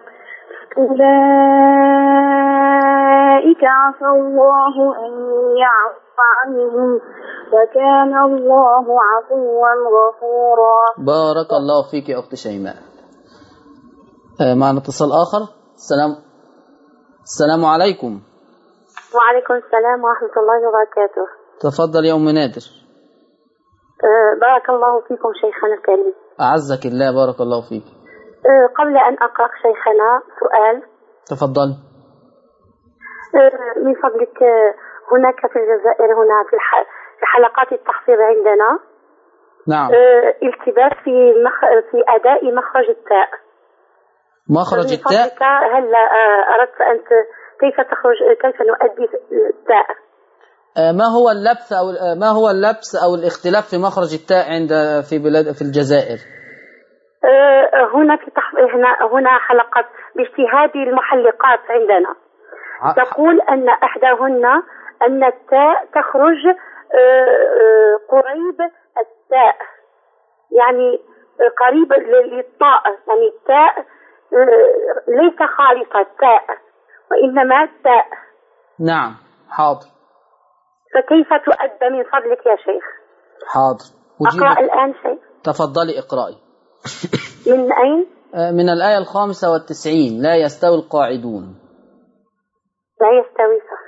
أولئك عسى الله أن يعفو عنهم وكان الله عفوا غفورا بارك الله فيك يا أخت شيماء آه، معنا اتصال آخر السلام السلام عليكم وعليكم السلام ورحمة الله وبركاته تفضل يا أم نادر أه، بارك الله فيكم شيخنا الكريم أعزك الله بارك الله فيك أه، قبل أن أقرأ شيخنا سؤال تفضل أه، من فضلك أه، هناك في الجزائر هنا في الح- في حلقات التحصيل عندنا نعم أه، التباس في مخ... في أداء مخرج التاء مخرج من التاء فضلك هل أه، أردت أن ت- كيف تخرج كيف نؤدي التاء آه، ما هو اللبس أو آه، ما هو اللبس أو الاختلاف في مخرج التاء عند في بلاد في الجزائر أه، هنا في تح... هنا هنا حلقات باجتهاد المحلقات عندنا ع- تقول أن إحداهن أن التاء تخرج آه، آه، قريب التاء يعني آه، قريب ل- للطاء يعني التاء آه، ليس خالصة التاء وإنما تاء نعم حاضر فكيف تؤدى من فضلك يا شيخ حاضر أقرأ أجيبك الآن شيء تفضلي اقرأي من أين آه، من الآية الخامسة والتسعين لا يستوي القاعدون لا يستوي صح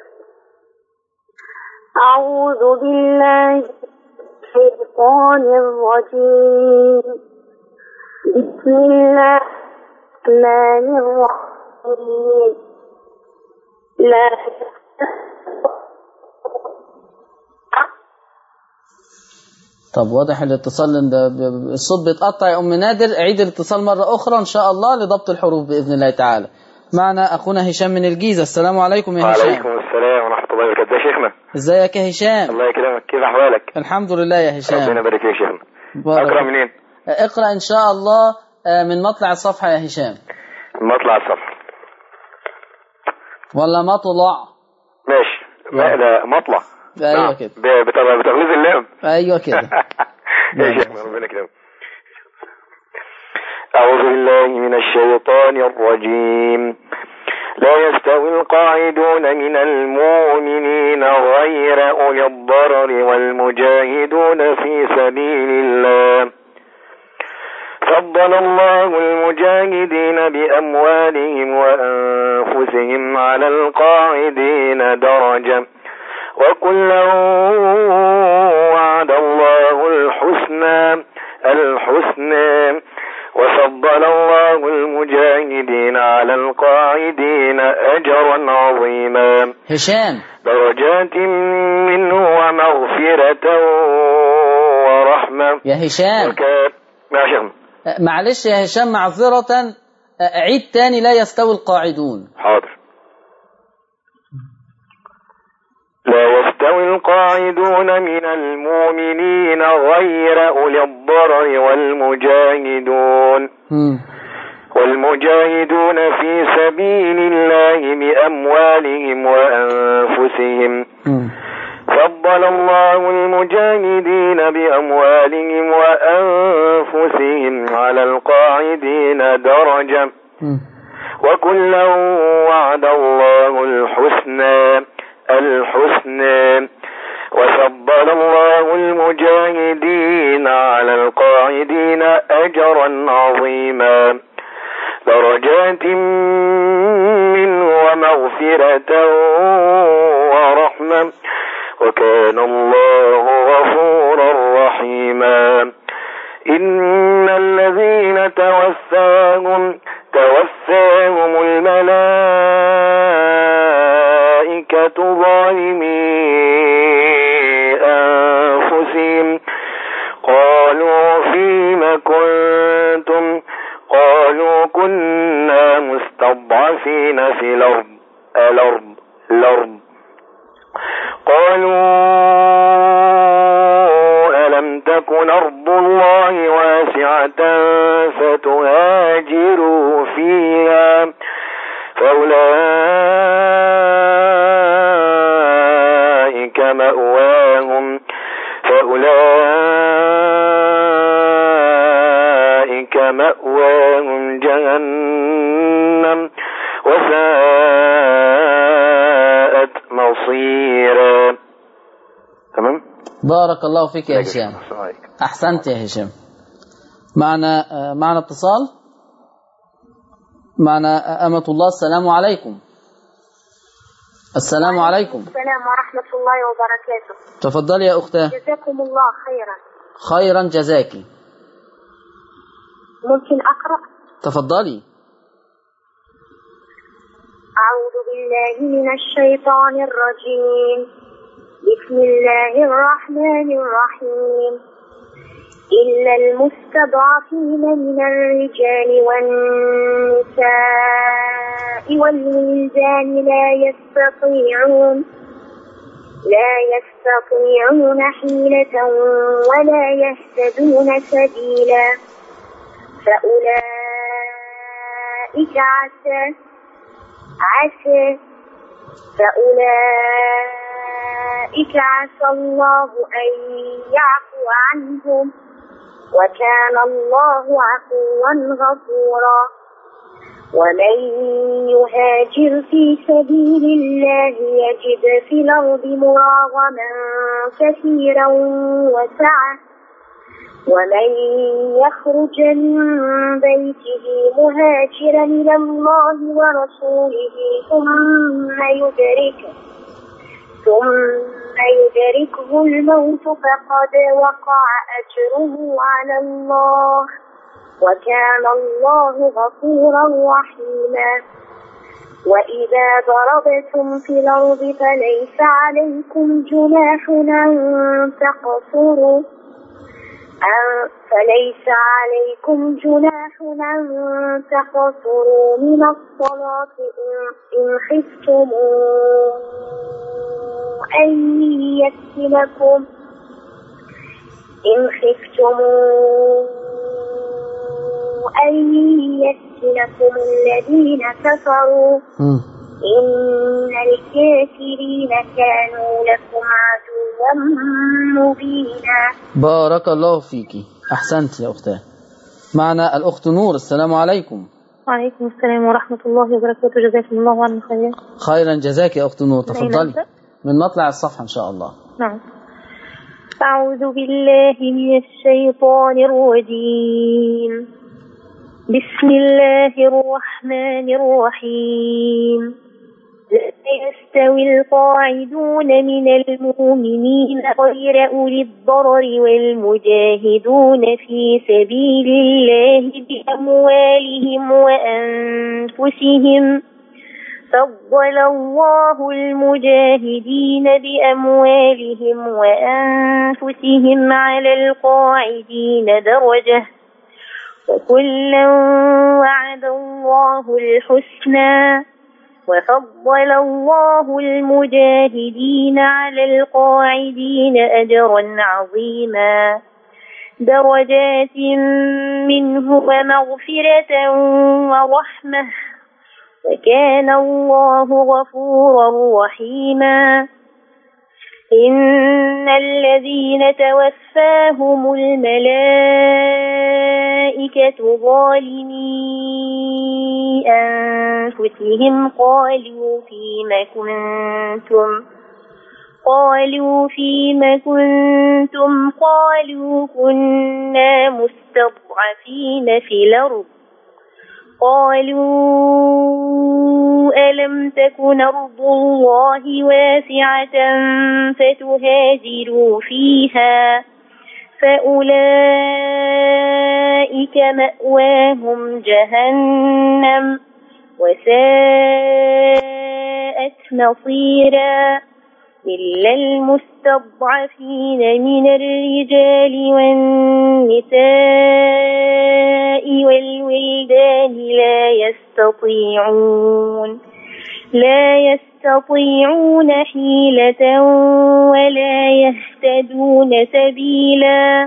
أعوذ بالله من الشيطان الرجيم بسم الله الرحمن الرحيم لا طب واضح الاتصال لأن ده ب- ب- الصوت بيتقطع يا أم نادر عيد الاتصال مرة أخرى إن شاء الله لضبط الحروف بإذن الله تعالى معنا أخونا هشام من الجيزة السلام عليكم يا وعليكم هشام السلام ورحمة الله وبركاته يا شيخنا ازيك يا هشام الله يكرمك كيف أحوالك الحمد لله يا ربنا هشام يبارك فيك يا شيخنا بارك. أقرأ منين اقرأ إن شاء الله آه، من مطلع الصفحة يا هشام مطلع الصفحة ولا مطلع ماشي لا لا مطلع أيوة نعم. كده ب- بت- بتغليظ اللام أيوة كده يا شيخنا ربنا يكرمك أعوذ بالله من الشيطان الرجيم لا يستوي القاعدون من المؤمنين غير أولي الضرر والمجاهدون في سبيل الله فضل الله المجاهدين بأموالهم وأنفسهم على القاعدين درجة وكلا وعد الله الحسنى الحسنى وفضل الله المجاهدين على القاعدين أجرا عظيما هشام درجات منه ومغفرة ورحمة يا هشام وكان يا شيخنا آه، معلش يا هشام معذرة آه، عيد تاني لا يستوي القاعدون حاضر لا يستوي القاعدون من المؤمنين غير أولي الضرر والمجاهدون مم. والمجاهدون في سبيل الله بأموالهم وأنفسهم مم. فضل الله المجاهدين بأموالهم وأنفسهم على القاعدين درجة مم. وكلا وعد الله الحسنى الحسنى وفضل الله المجاهدين على القاعدين أجرا عظيما درجات منه ومغفرة ورحمة وكان الله غفورا رحيما إن الذين توفاهم توفاهم الملائكة ظالمي أنفسهم قالوا فيم كنتم قالوا كنا مستضعفين في الأرض الأرض الأرض قالوا ألم تكن أرض الله واسعة فتهاجروا فيها فأولئك مأواهم فأولئك مأواهم جهنم وساءت مصيرا تمام بارك الله فيك يا هشام السلام عليكم. أحسنت يا هشام معنا آه، معنا اتصال معنا آه، أمة الله السلام عليكم السلام عليكم السلام ورحمة الله وبركاته تفضلي يا أختاه جزاكم الله خيرا خيرا جزاكي ممكن أقرأ تفضلي أعوذ بالله من الشيطان الرجيم بسم الله الرحمن الرحيم إلا المستضعفين من الرجال والنساء والولدان لا يستطيعون لا يستطيعون حيلة ولا يهتدون سبيلا فأولئك عسى عسى فأولئك عسى الله أن يعفو عنهم وكان الله عفوا غفورا ومن يهاجر في سبيل الله يجد في الأرض مراغما كثيرا وسعة ومن يخرج من بيته مهاجرا إلى الله ورسوله ثم يدركه ثم يدركه الموت فقد وقع أجره على الله وكان الله غفورا رحيما وإذا ضربتم في الأرض فليس عليكم جناح أن تقصروا أن فليس عليكم جناح أن تقصروا من الصلاة إن, إن خفتم أن يفتنكم إن خفتم أن يفتنكم الذين كفروا مم. إن الكافرين كانوا لكم عدوا مبينا بارك الله فيك أحسنت يا أختاه معنا الأخت نور السلام عليكم وعليكم السلام ورحمة الله وبركاته جزاكم الله عنا خيرا خيرا جزاك يا أخت نور أين تفضلي أبدأ؟ من مطلع الصفحة إن شاء الله نعم أعوذ بالله من الشيطان الرجيم بسم الله الرحمن الرحيم لا يستوي القاعدون من المؤمنين غير أولي الضرر والمجاهدون في سبيل الله بأموالهم وأنفسهم فضل الله المجاهدين بأموالهم وأنفسهم على القاعدين درجة وكلا وعد الله الحسنى وفضل الله المجاهدين على القاعدين أجرا عظيما درجات منه ومغفرة ورحمة وكان الله غفورا رحيما إن الذين توفاهم الملائكة ظالمي أنفسهم قالوا فيم كنتم قالوا فيم كنتم قالوا كنا مستضعفين في الأرض قالوا ألم تكن أرض الله واسعة فتهاجروا فيها فأولئك مأواهم جهنم وساءت مصيرا إلا المستضعفين من الرجال والنساء والولدان لا يستطيعون لا يستطيعون حيلة ولا يهتدون سبيلا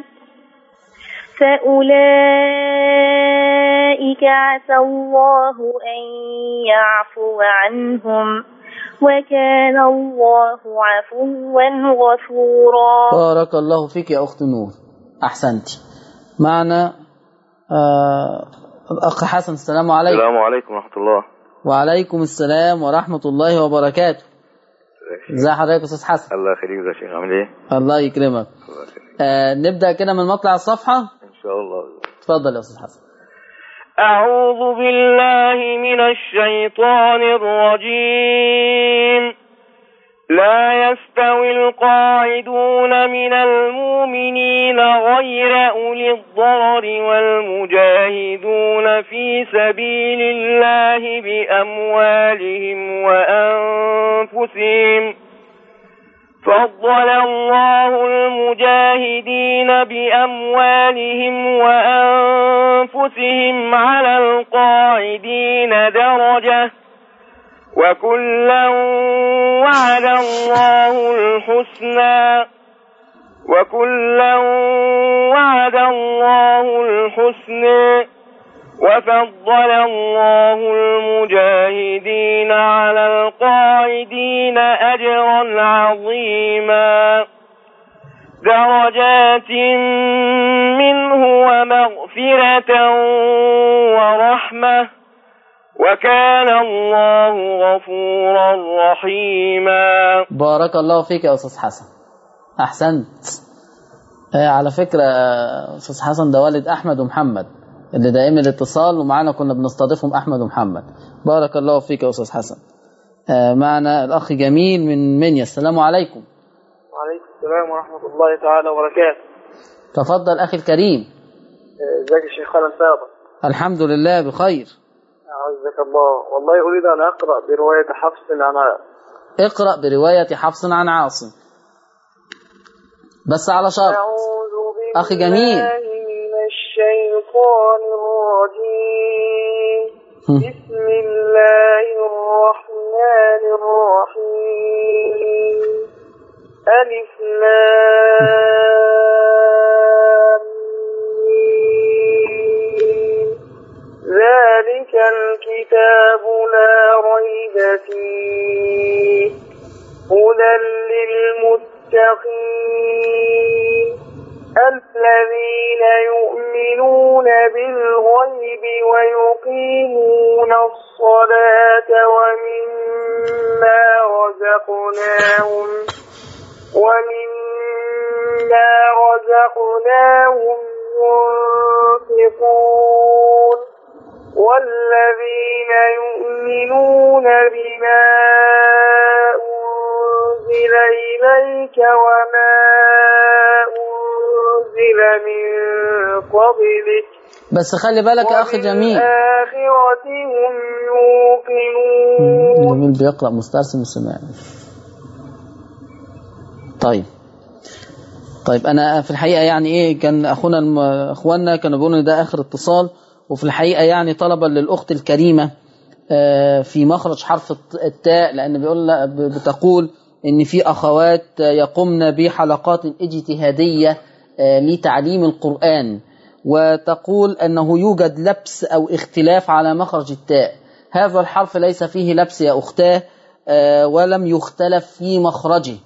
فأولئك عسى الله أن يعفو عنهم وكان الله عفوا غفورا بارك الله فيك يا أخت نور أحسنت معنا آه الأخ حسن السلام عليكم السلام عليكم ورحمة الله وعليكم السلام ورحمة الله وبركاته ازي حضرتك يا أستاذ حسن الله يخليك يا شيخ عامل ايه؟ الله يكرمك الله يخليك آه نبدأ كده من مطلع الصفحة ان شاء الله اتفضل يا أستاذ حسن أعوذ بالله من الشيطان الرجيم لا يستوي القاعدون من المؤمنين غير أولي الضرر والمجاهدون في سبيل الله بأموالهم وأنفسهم فضل الله المجاهدين بأموالهم وأنفسهم على القاعدين درجة وكلا وعد الله الحسنى وكلا وعد الله الحسنى وفضل الله المجاهدين على القاعدين أجرا عظيما درجات منه ومغفرة ورحمة وكان الله غفورا رحيما بارك الله فيك يا أستاذ حسن أحسنت آه على فكرة آه، أستاذ حسن ده والد أحمد ومحمد اللي دائم الاتصال ومعانا كنا بنستضيفهم أحمد ومحمد بارك الله فيك يا أستاذ حسن آه معنا الأخ جميل من منيا السلام عليكم وعليكم السلام ورحمة الله تعالى وبركاته تفضل أخي الكريم ازيك يا شيخ خالد سابق الحمد لله بخير أعزك الله والله أريد أن أقرأ برواية حفص عن اقرأ برواية حفص عن عاصم بس على شرط أعوذ أخي جميل بالله من الشيطان الرجيم هم. بسم الله الرحمن الرحيم ألف لام ميم. ذلك الكتاب لا ريب فيه هدى للمتقين الذين يؤمنون بالغيب ويقيمون الصلاة ومما رزقناهم ومما رزقناهم ينفقون والذين يؤمنون بما أنزل إليك وما أنزل من قبلك بس خلي بالك يا أخي جميل وبالآخرة هم يوقنون جميل بيقرأ مسترسم سمعني طيب طيب انا في الحقيقه يعني ايه كان اخونا الم... اخواننا كانوا بيقولوا ان ده اخر اتصال وفي الحقيقه يعني طلبا للاخت الكريمه آه، في مخرج حرف الت- التاء لان بيقول لا- ب- بتقول ان في اخوات يقمن بحلقات اجتهاديه آه، لتعليم القران وتقول انه يوجد لبس او اختلاف على مخرج التاء هذا الحرف ليس فيه لبس يا اختاه آه، ولم يختلف في مخرجه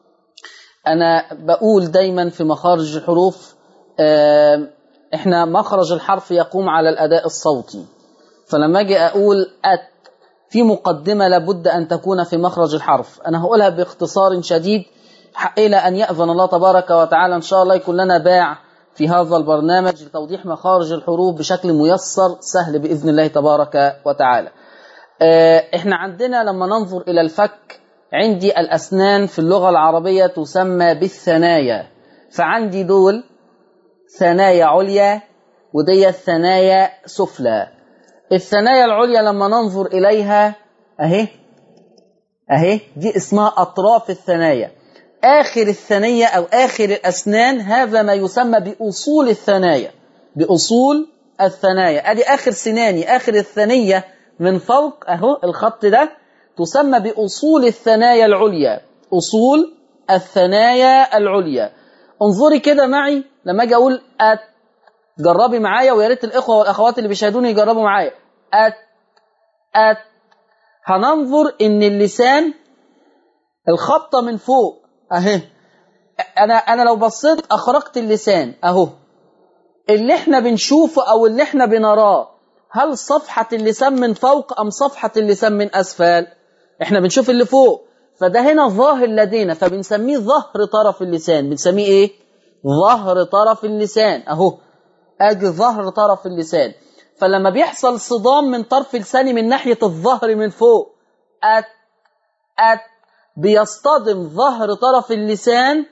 انا بقول دايما في مخارج الحروف آه، احنا مخرج الحرف يقوم على الاداء الصوتي فلما اجي اقول ات في مقدمه لابد ان تكون في مخرج الحرف انا هقولها باختصار شديد ح- الى ان ياذن الله تبارك وتعالى ان شاء الله يكون لنا باع في هذا البرنامج لتوضيح مخارج الحروف بشكل ميسر سهل باذن الله تبارك وتعالى آه، احنا عندنا لما ننظر الى الفك عندي الاسنان في اللغه العربيه تسمى بالثنايا فعندي دول ثنايا عليا ودي ثنايا سفلى الثنايا العليا لما ننظر اليها اهي اهي دي اسمها اطراف الثنايا اخر الثنيه او اخر الاسنان هذا ما يسمى باصول الثنايا باصول الثنايا ادي اخر سناني اخر الثنيه من فوق اهو الخط ده تسمى باصول الثنايا العليا اصول الثنايا العليا انظري كده معي لما اجي اقول ات جربي معايا ويا ريت الاخوه والاخوات اللي بيشاهدوني يجربوا معايا ات ات هننظر ان اللسان الخبطه من فوق اهي انا انا لو بصيت اخرجت اللسان اهو اللي احنا بنشوفه او اللي احنا بنراه هل صفحه اللسان من فوق ام صفحه اللسان من اسفل احنا بنشوف اللي فوق فده هنا ظاهر لدينا فبنسميه ظهر طرف اللسان بنسميه ايه ظهر طرف اللسان اهو ادي ظهر طرف اللسان فلما بيحصل صدام من طرف لساني من ناحيه الظهر من فوق ات ات بيصطدم ظهر طرف اللسان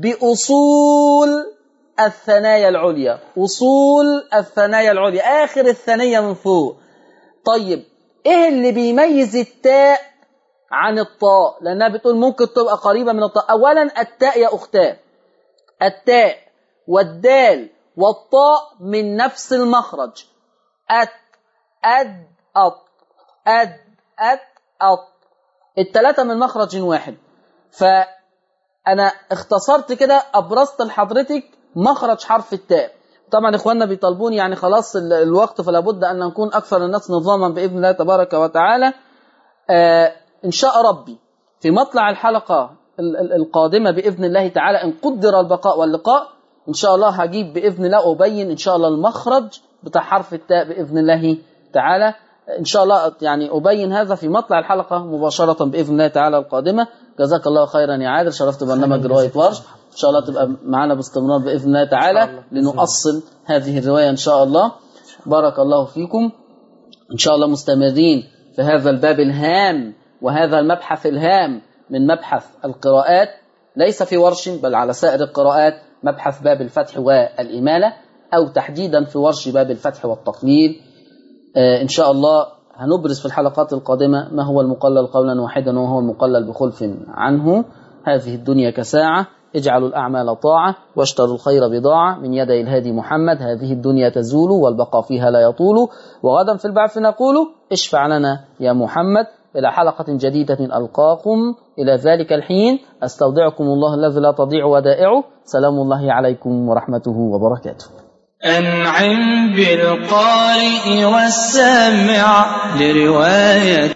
باصول الثنايا العليا اصول الثنايا العليا اخر الثنيه من فوق طيب ايه اللي بيميز التاء عن الطاء لانها بتقول ممكن تبقى قريبه من الطاء اولا التاء يا اختاه التاء والدال والطاء من نفس المخرج أت أد أط أد أت أط التلاتة من مخرج واحد فأنا اختصرت كده أبرزت لحضرتك مخرج حرف التاء طبعا اخواننا بيطالبوني يعني خلاص ال- الوقت فلا بد ان نكون اكثر الناس نظاما باذن الله تبارك وتعالى آه ان شاء ربي في مطلع الحلقه ال- ال- القادمه باذن الله تعالى ان قدر البقاء واللقاء ان شاء الله هجيب باذن الله ابين ان شاء الله المخرج بتاع حرف التاء باذن الله تعالى ان شاء الله يعني ابين هذا في مطلع الحلقه مباشره باذن الله تعالى القادمه جزاك الله خيرا يا عادل شرفت برنامج روايه ورش ان شاء الله تبقى معنا باستمرار باذن الله تعالى لنؤصل هذه الروايه ان شاء الله بارك الله فيكم ان شاء الله مستمرين في هذا الباب الهام وهذا المبحث الهام من مبحث القراءات ليس في ورش بل على سائر القراءات مبحث باب الفتح والإمالة أو تحديدا في ورش باب الفتح والتقليل آه إن شاء الله هنبرز في الحلقات القادمة ما هو المقلل قولا واحدا وهو المقلل بخلف عنه هذه الدنيا كساعة اجعلوا الأعمال طاعة واشتروا الخير بضاعة من يدي الهادي محمد هذه الدنيا تزول والبقاء فيها لا يطول وغدا في البعث نقول اشفع لنا يا محمد إلى حلقة جديدة ألقاكم إلى ذلك الحين أستودعكم الله الذي لا تضيع ودائعه سلام الله عليكم ورحمته وبركاته أنعم بالقارئ والسامع لرواية